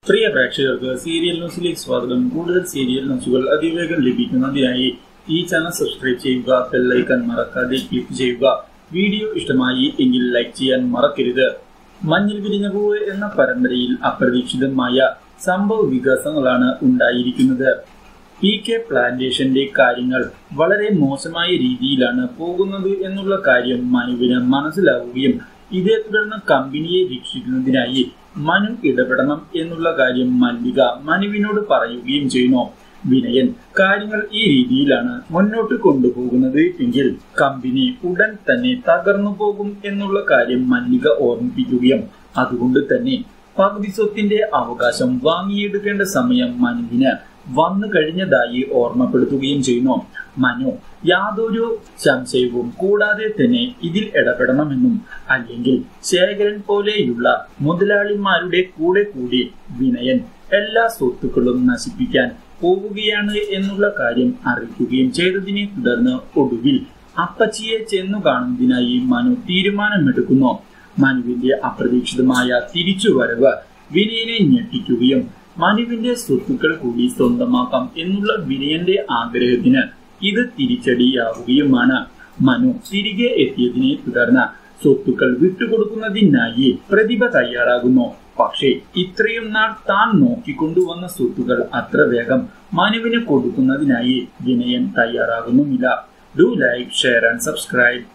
പ്രിയ പ്രേക്ഷകർക്ക് സീരിയൽ ന്യൂസിലേക്ക് സ്വാഗതം കൂടുതൽ സീരിയൽ ന്യൂസുകൾ അതിവേഗം ലഭിക്കുന്നതിനായി ഈ ചാനൽ സബ്സ്ക്രൈബ് ചെയ്യുക ബെല്ലൈക്കൺ മറക്കാതെ ക്ലിക്ക് ചെയ്യുക വീഡിയോ ഇഷ്ടമായി എങ്കിൽ ലൈക്ക് ചെയ്യാൻ മറക്കരുത് മഞ്ഞിൽ വിരിഞ്ഞ പൂവ് എന്ന പരമ്പരയിൽ അപ്രതീക്ഷിതമായ സംഭവ വികാസങ്ങളാണ് ഉണ്ടായിരിക്കുന്നത് പി കെ പ്ലാന്റേഷന്റെ കാര്യങ്ങൾ വളരെ മോശമായ രീതിയിലാണ് പോകുന്നത് എന്നുള്ള കാര്യം മനുവിന് മനസ്സിലാവുകയും ഇതേ തുടർന്ന് കമ്പനിയെ രക്ഷിക്കുന്നതിനായി മനു ഇടപെടണം എന്നുള്ള കാര്യം മല്ലിക മനുവിനോട് പറയുകയും ചെയ്യുന്നു വിനയൻ കാര്യങ്ങൾ ഈ രീതിയിലാണ് മുന്നോട്ട് കൊണ്ടുപോകുന്നത് എങ്കിൽ കമ്പനി ഉടൻ തന്നെ തകർന്നു പോകും എന്നുള്ള കാര്യം മല്ലിക ഓർമ്മിപ്പിക്കുകയും അതുകൊണ്ട് തന്നെ പകുതി സ്വത്തിന്റെ അവകാശം വാങ്ങിയെടുക്കേണ്ട സമയം മനുവിന് വന്നു കഴിഞ്ഞതായി ഓർമ്മപ്പെടുത്തുകയും ചെയ്യുന്നു മനു യാതൊരു സംശയവും കൂടാതെ തന്നെ ഇതിൽ ഇടപെടണമെന്നും അല്ലെങ്കിൽ ശേഖരൻ പോലെയുള്ള മുതലാളിമാരുടെ കൂടെ കൂടി വിനയൻ എല്ലാ സ്വത്തുക്കളും നശിപ്പിക്കാൻ പോവുകയാണ് എന്നുള്ള കാര്യം അറിയിക്കുകയും ചെയ്തതിനെ തുടർന്ന് ഒടുവിൽ അപ്പച്ചിയെ ചെന്നു കാണുന്നതിനായി മനു തീരുമാനമെടുക്കുന്നു മനുവിന്റെ അപ്രതീക്ഷിതമായ തിരിച്ചുവരവ് വിനയനെ ഞെട്ടിക്കുകയും മനുവിന്റെ സ്വത്തുക്കൾ കൂടി സ്വന്തമാക്കാം എന്നുള്ള വിനയന്റെ ആഗ്രഹത്തിന് ഇത് തിരിച്ചടിയാവുകയുമാണ് മനു തിരികെ എത്തിയതിനെ തുടർന്ന് സ്വത്തുക്കൾ വിട്ടുകൊടുക്കുന്നതിനായി പ്രതിഭ തയ്യാറാകുന്നു പക്ഷേ ഇത്രയും നാൾ താൻ നോക്കിക്കൊണ്ടുവന്ന സ്വത്തുക്കൾ അത്ര വേഗം മനുവിന് കൊടുക്കുന്നതിനായി വിനയൻ തയ്യാറാകുന്നുമില്ല do like share and subscribe